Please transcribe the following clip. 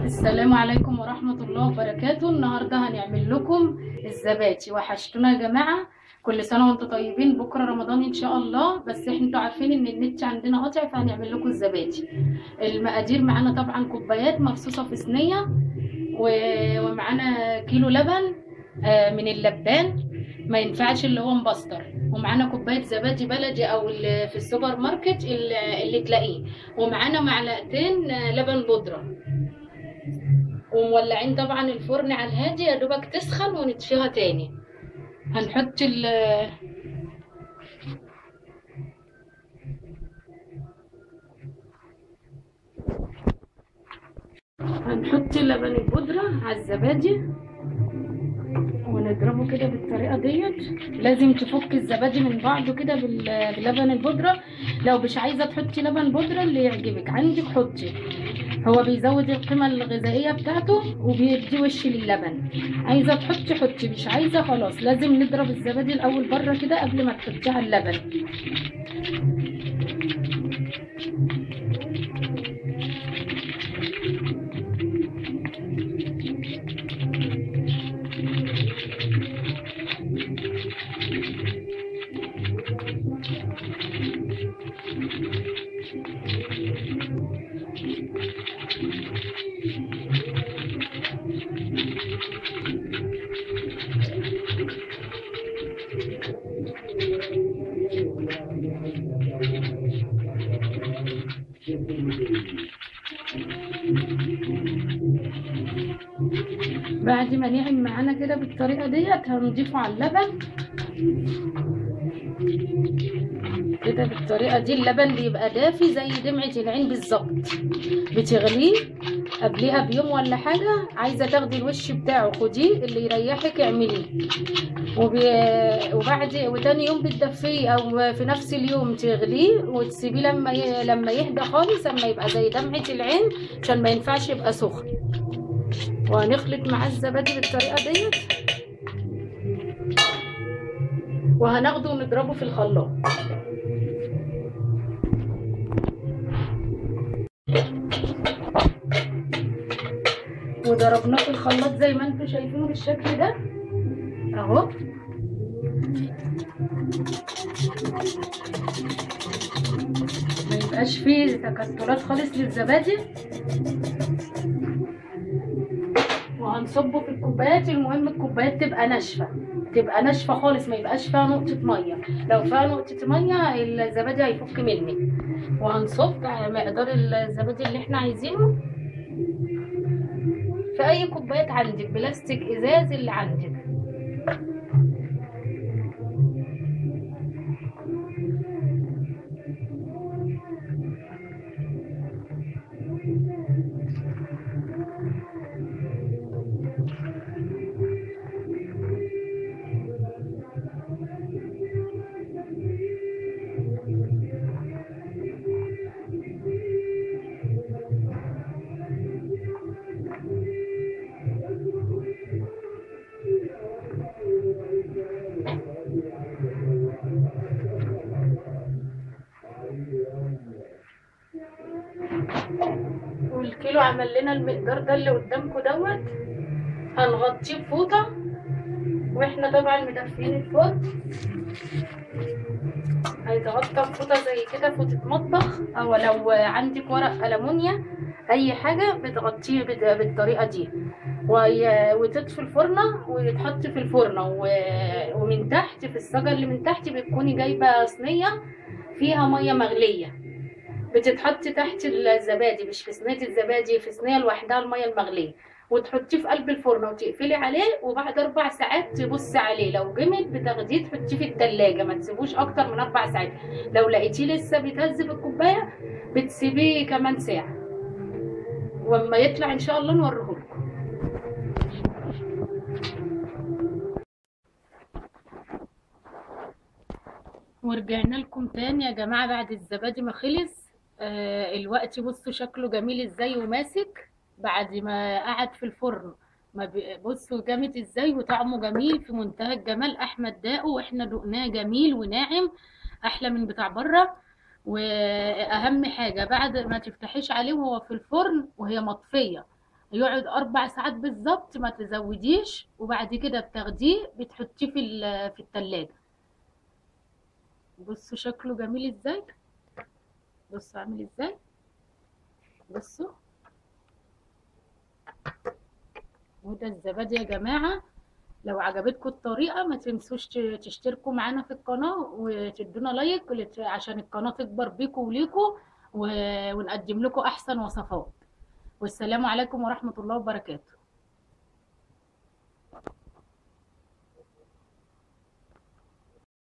السلام عليكم ورحمة الله وبركاته النهاردة هنعمل لكم الزبادي وحشتونا يا جماعة كل سنة وانتم طيبين بكرة رمضان ان شاء الله بس احنا انتوا عارفين ان النت عندنا قاطع فهنعمل لكم الزبادي المقادير معانا طبعا كوبايات مرصوصة في صينية و- ومعانا كيلو لبن آه، من اللبان ما ينفعش اللي هو مبستر ومعانا كوبايه زبادي بلدي او اللي في السوبر ماركت اللي اللي تلاقيه ومعانا معلقتين آه، لبن بودره ومولعين طبعا الفرن على الهادي يا دوبك تسخن ونطفيها تاني هنحط ال هنحط لبن البودرة على الزبادي ونضربه كده بالطريقة ديت لازم تفك الزبادي من بعضه كده بال- بلبن البودرة لو مش عايزة تحطي لبن بودرة اللي يعجبك عندك حطي هو بيزود القيمة الغذائية بتاعته وبيدي وش للبن عايزة تحطي حطي مش عايزة خلاص لازم نضرب الزبادي الأول بره كده قبل ما تحطيه على اللبن بعد ما نعم معانا كده بالطريقة ديت هنضيفه على اللبن كده بالطريقة دي اللبن بيبقى دافي زي دمعة العين بالظبط بتغليه قبليها بيوم ولا حاجة عايزة تاخدي الوش بتاعه خديه اللي يريحك اعمليه وبي... وبعد وتاني يوم بتدفيه او في نفس اليوم تغليه وتسيبيه لما ي... لما يهدى خالص اما يبقى زي دمعة العين عشان ما ينفعش يبقى سخن وهنخلط معاه الزبادي بالطريقة ديت وهناخده ونضربه في الخلاط وضربناه في الخلاط زي ما انتم شايفينه بالشكل ده اهو ما يبقاش فيه تكتلات خالص للزبادي وهنصبه في الكوبايات المهم الكوبايات تبقى ناشفه تبقى ناشفه خالص ما يبقاش فيها نقطه ميه لو فيها نقطه ميه الزبادي هيفك منك وهنصب على مقدار الزبادي اللي احنا عايزينه في اي كوبايات عندك بلاستيك ازاز اللي عندك والكيلو عمل لنا المقدار ده اللي قدامكم دوت هنغطيه بفوطة واحنا طبعا مدفيين الفرن هيتغطى بفوطة زي كده فوطة مطبخ او لو عندك ورق ألمونيا اي حاجة بتغطيه بت- بالطريقة دي وي- وتطفي الفرنة ويتحط في الفرنة و- ومن تحت في الصاجة اللي من تحت بتكوني جايبة صينية فيها مية مغلية بتتحط تحت الزبادي مش في صينيه الزبادي في صينيه لوحدها الميه المغليه وتحطيه في قلب الفرن وتقفلي عليه وبعد اربع ساعات تبصي عليه لو جمد بتاخديه تحطيه في التلاجة ما تسيبوش اكتر من اربع ساعات لو لقيتيه لسه بيتهز بالكوبايه بتسيبيه كمان ساعه واما يطلع ان شاء الله نوريهولكم ورجعنا لكم تاني يا جماعة بعد الزبادي ما خلص آه الوقت بصوا شكله جميل ازاي وماسك بعد ما قعد في الفرن ما بي- بصوا جامد ازاي وطعمه جميل في منتهى الجمال احمد داقه واحنا دقناه جميل وناعم احلى من بتاع بره واهم حاجه بعد ما تفتحيش عليه وهو في الفرن وهي مطفيه يقعد اربع ساعات بالظبط ما تزوديش وبعد كده بتاخديه بتحطيه في ال- في التلاجة بصوا شكله جميل ازاي بصوا عامل ازاي بصوا وده الزبادي يا جماعة لو عجبتكم الطريقة ما تنسوش ت- تشتركوا معانا في القناة وتدونا لايك لت- عشان القناة تكبر بيكم وليكم و- ونقدم لكم أحسن وصفات والسلام عليكم ورحمة الله وبركاته